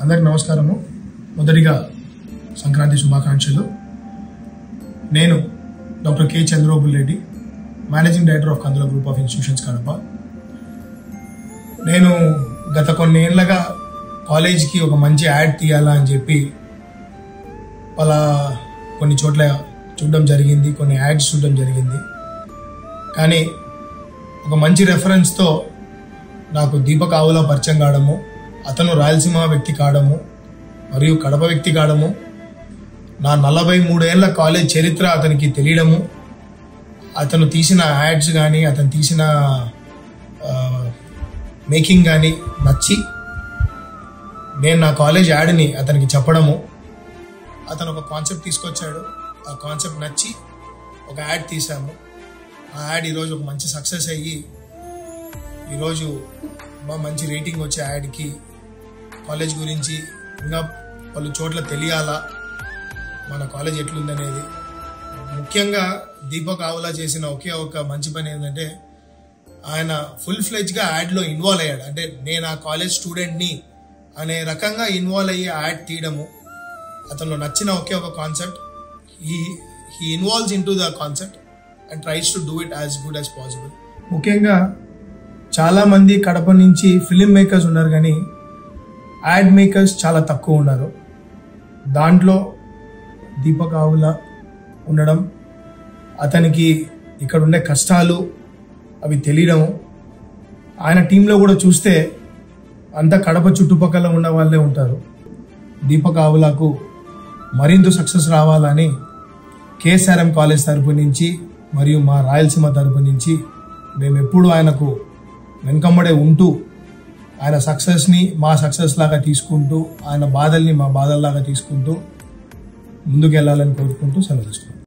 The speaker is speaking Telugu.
అందరికి నమస్కారము మొదటిగా సంక్రాంతి శుభాకాంక్షలు నేను doctor K Chandrababu Reddy managing director of Kandula group of institutions Kadapa నేను గత కొన్ని ఏళ్ళగా కాలేజ్కి ఒక మంచి యాడ్ తీయాలా అని చెప్పి వాళ్ళ కొన్ని చోట్ల చూడడం జరిగింది కొన్ని యాడ్స్ చూడడం జరిగింది కానీ ఒక మంచి రెఫరెన్స్తో నాకు దీపక్ ఆవుల పరిచయం కావడము అతను రాయలసీమ వ్యక్తి కావడము మరియు కడప వ్యక్తి కావడము నా నలభై మూడేళ్ల కాలేజ్ చరిత్ర అతనికి తెలియడము అతను తీసిన యాడ్స్ కానీ అతను తీసిన మేకింగ్ కానీ నచ్చి నేను నా కాలేజ్ యాడ్ని అతనికి చెప్పడము అతను ఒక కాన్సెప్ట్ తీసుకొచ్చాడు ఆ కాన్సెప్ట్ నచ్చి ఒక యాడ్ తీసాము ఆ యాడ్ ఈరోజు ఒక మంచి సక్సెస్ అయ్యి ఈరోజు మా మంచి రేటింగ్ వచ్చే యాడ్కి కాలేజ్ గురించి ఇంకా పలు చోట్ల తెలియాలా మన కాలేజ్ ఎట్లుందనేది ముఖ్యంగా దీపక్ ఆవులా చేసిన ఒకే ఒక మంచి పని ఏంటంటే ఆయన ఫుల్ ఫ్లెజ్గా యాడ్లో ఇన్వాల్వ్ అయ్యాడు అంటే నేను ఆ కాలేజ్ స్టూడెంట్ని అనే రకంగా ఇన్వాల్వ్ అయ్యి యాడ్ తీయడము అతను నచ్చిన ఒకే ఒక concept he he involves into the concept and tries to do it as good as possible ముఖ్యంగా చాలా మంది కడప నుంచి ఫిలిం మేకర్స్ ఉన్నారు కానీ యాడ్ మేకర్స్ చాలా తక్కువ ఉన్నారు దాంట్లో దీపక్ ఆవుల ఉండడం అతనికి ఇక్కడ ఉండే కష్టాలు అవి తెలియడము ఆయన టీంలో కూడా చూస్తే అంతా కడప చుట్టుపక్కల ఉన్న వాళ్ళే ఉంటారు దీపక్ ఆవులకు మరింత సక్సెస్ రావాలని కేఎస్ఆర్ఎం కాలేజ్ తరపు నుంచి మరియు మా రాయలసీమ తరపు నుంచి మేము ఎప్పుడు ఆయనకు వెనుకమ్మడే ఉంటూ ఆయన సక్సెస్ని మా సక్సెస్ లాగా తీసుకుంటూ ఆయన బాధల్ని మా బాధల్లాగా తీసుకుంటూ ముందుకు వెళ్ళాలని కోరుకుంటూ సెలవు తీసుకుంటాం